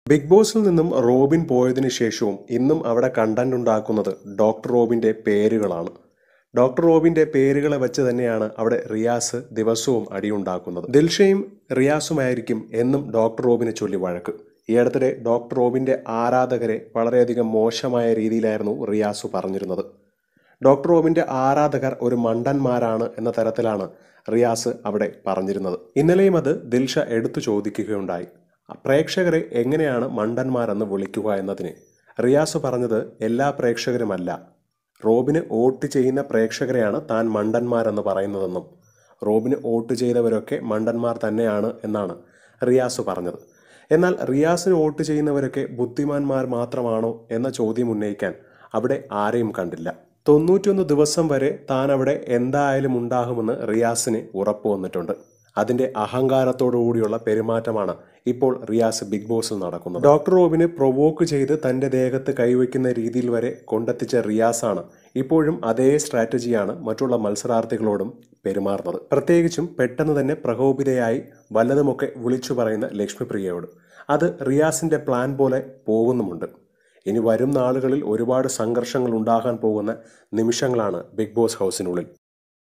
big ബോസിൽ നിന്നും Robin പോയതിനു ശേഷവും ഇന്നും അവിടെ കണ്ടന്റ് ഉണ്ടാക്കുന്നത് ഡോക്ടർ റോബിന്റെ പേരുകളാണ് ഡോക്ടർ റോബിന്റെ പേരുകളെ വെച്ച് തന്നെയാണ് അവിടെ റിയാസ് ദിവസവും അടിയുണ്ടാക്കുന്നത് ദിൽഷയും റിയാസുമായിരിക്കും എന്നും ഡോക്ടർ റോബിനെ ചൊല്ലി വഴക്ക് ഈ അടുത്തിടെ ഡോക്ടർ റോബിന്റെ ആരാധകരെ വളരെയധികം മോശമായ രീതിയിലായിരുന്നു റിയാസു പറഞ്ഞിരുന്നത് ഡോക്ടർ റോബിന്റെ ആരാധകർ ഒരു മണ്ടന്മാരാണ് എന്ന തരത്തിലാണ് റിയാസ് അവിടെ പറഞ്ഞിരുന്നത് ഇന്നലെയും അത് ദിൽഷ എടുത്തു ചോദിക്കുകയുണ്ടായി പ്രേക്ഷകരെ എങ്ങനെയാണ് മണ്ടന്മാരെന്ന് വിളിക്കുക എന്നതിന് റിയാസ് പറഞ്ഞത് എല്ലാ പ്രേക്ഷകരുമല്ല റോബിന് വോട്ട് ചെയ്യുന്ന പ്രേക്ഷകരെയാണ് താൻ മണ്ടന്മാരെന്ന് പറയുന്നതെന്നും റോബിന് വോട്ട് ചെയ്തവരൊക്കെ മണ്ടന്മാർ തന്നെയാണ് എന്നാണ് റിയാസ് പറഞ്ഞത് എന്നാൽ റിയാസിന് വോട്ട് ചെയ്യുന്നവരൊക്കെ ബുദ്ധിമാന്മാർ മാത്രമാണോ എന്ന ചോദ്യം ഉന്നയിക്കാൻ അവിടെ ആരെയും കണ്ടില്ല തൊണ്ണൂറ്റൊന്ന് ദിവസം വരെ താൻ അവിടെ എന്തായാലും ഉണ്ടാകുമെന്ന് റിയാസിന് ഉറപ്പു വന്നിട്ടുണ്ട് അതിന്റെ അഹങ്കാരത്തോടു കൂടിയുള്ള പെരുമാറ്റമാണ് ഇപ്പോൾ റിയാസ് ബിഗ് ബോസിൽ നടക്കുന്നത് ഡോക്ടർ റോബിന് പ്രൊവോക്ക് ചെയ്ത് തന്റെ ദേഹത്ത് കൈവയ്ക്കുന്ന രീതിയിൽ വരെ കൊണ്ടെത്തിച്ച റിയാസാണ് ഇപ്പോഴും അതേ സ്ട്രാറ്റജിയാണ് മറ്റുള്ള മത്സരാർത്ഥികളോടും പെരുമാറുന്നത് പ്രത്യേകിച്ചും പെട്ടെന്ന് തന്നെ പ്രകോപിതയായി വല്ലതുമൊക്കെ വിളിച്ചു പറയുന്ന ലക്ഷ്മിപ്രിയയോട് അത് റിയാസിന്റെ പ്ലാൻ പോലെ പോകുന്നുമുണ്ട് ഇനി വരും നാളുകളിൽ ഒരുപാട് സംഘർഷങ്ങൾ ഉണ്ടാകാൻ പോകുന്ന നിമിഷങ്ങളാണ് ബിഗ് ബോസ് ഹൗസിനുള്ളിൽ